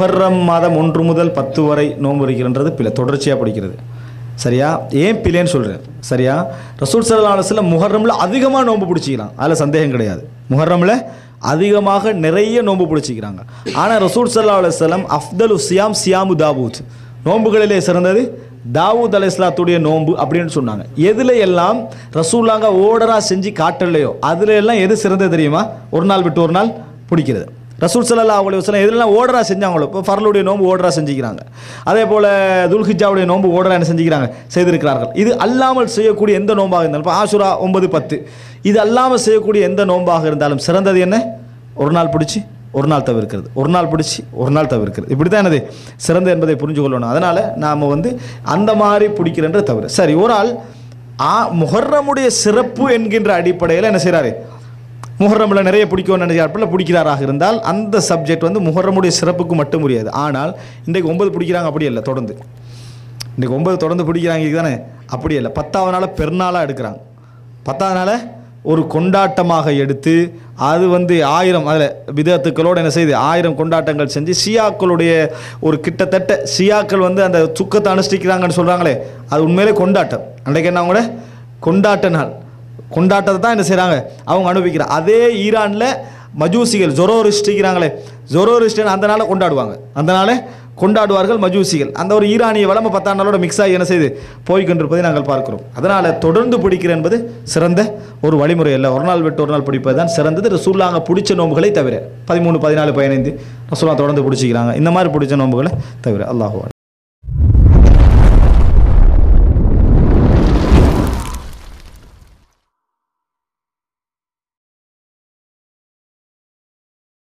முஹர்ரம் மாதம் ஒன்று முதல் பத்து வரை நோன்பு இருக்கிறன்றது பிள்ளை தொடர்ச்சியாக படிக்கிறது சரியா ஏன் பிள்ளைன்னு சொல்கிறேன் சரியா ரசூல் சல்லா அலுவலம் முஹர்ரமில் அதிகமாக நோன்பு பிடிச்சிக்கிறான் அதில் சந்தேகம் கிடையாது முஹர்ரமில் அதிகமாக நிறைய நோன்பு பிடிச்சிக்கிறாங்க ஆனால் ரசூல் சல்லா அலுவலம் அஃப்தலு சியாம் சியாமு தாவூத் நோன்புகளிலே சிறந்தது தாவூத் அலை இஸ்லாத்துடைய நோன்பு அப்படின்னு சொன்னாங்க எதில் எல்லாம் ரசூல்லாங்க ஓடரா செஞ்சு காட்டலையோ அதில் எல்லாம் எது சிறந்தது தெரியுமா ஒரு நாள் விட்டு ஒரு நாள் பிடிக்கிறது ரசூல் சல்லா அலி வசலம் எதுலாம் ஓடரா செஞ்சாங்களோ இப்போ ஃபர்லுடைய நோன்பு ஓடரா செஞ்சுக்கிறாங்க அதே போல் துல்ஹிஜாவுடைய நோன்பு ஓடரா என்ன செஞ்சுக்கிறாங்க செய்திருக்கிறார்கள் இது அல்லாமல் செய்யக்கூடிய எந்த நோன்பாக இருந்தாலும் இப்போ ஆசுரா ஒன்பது பத்து இது அல்லாமல் செய்யக்கூடிய எந்த நோன்பாக இருந்தாலும் சிறந்தது என்ன ஒரு நாள் பிடிச்சி ஒரு நாள் தவிர்க்கிறது ஒரு நாள் பிடிச்சி ஒரு நாள் தவிர்க்கிறது இப்படி தான் என்னது சிறந்த என்பதை புரிஞ்சு கொள்ளணும் அதனால் நாம் வந்து அந்த மாதிரி பிடிக்கிறன்ற தவிர சரி ஒரு ஆள் ஆ முஹர்ரமுடைய சிறப்பு என்கின்ற அடிப்படையில் என்ன செய்கிறாரு முஹர்ரமில் நிறைய பிடிக்கும்னு நினைக்கிறாப்பில் பிடிக்கிறாராக இருந்தால் அந்த சப்ஜெக்ட் வந்து முஹர்ரமுடைய சிறப்புக்கு மட்டும் முடியாது ஆனால் இன்றைக்கு ஒன்பது பிடிக்கிறாங்க அப்படி இல்லை தொடர்ந்து இன்றைக்கு ஒன்பது தொடர்ந்து பிடிக்கிறாங்க தானே அப்படி இல்லை பத்தாவது நாளை பெருநாளாக எடுக்கிறாங்க பத்தாவது நாளை ஒரு கொண்டாட்டமாக எடுத்து அது வந்து ஆயிரம் அதில் விதத்துக்களோடு என்ன செய்யுது ஆயிரம் கொண்டாட்டங்கள் செஞ்சு ஷியாக்களுடைய ஒரு கிட்டத்தட்ட ஷியாக்கள் வந்து அந்த சுக்கத்தை அனுஷ்டிக்கிறாங்கன்னு சொல்கிறாங்களே அது உண்மையிலே கொண்டாட்டம் அன்றைக்கு என்ன அவங்களோட கொண்டாட்ட நாள் கொண்டாட்டத்தை தான் என்ன செய்கிறாங்க அவங்க அனுபவிக்கிறாங்க அதே ஈரானில் மஜூசிகள் ஜொரோரிஸ்டிக்கிறாங்களே ஜொரோரிஸ்டன் அந்த நாளை கொண்டாடுவாங்க அந்த நாளை கொண்டாடுவார்கள் மஜூசிகள் அந்த ஒரு ஈரானிய வளமை பத்தாம் நாளோட மிக்ஸ் ஆகி என்ன செய்து போய் கொண்டிருப்பதை நாங்கள் பார்க்கிறோம் அதனால் தொடர்ந்து பிடிக்கிற என்பது சிறந்த ஒரு வழிமுறை அல்ல ஒரு நாள் விட்டு ஒரு நாள் பிடிப்பது தான் சிறந்தது ரசூல்லாங்க பிடிச்ச நோம்புகளை தவிர பதிமூணு பதினாலு பதினைந்து ரசூலா தொடர்ந்து பிடிச்சிக்கிறாங்க இந்த மாதிரி பிடிச்ச நோம்புகளை தவிர அல்லாஹுவா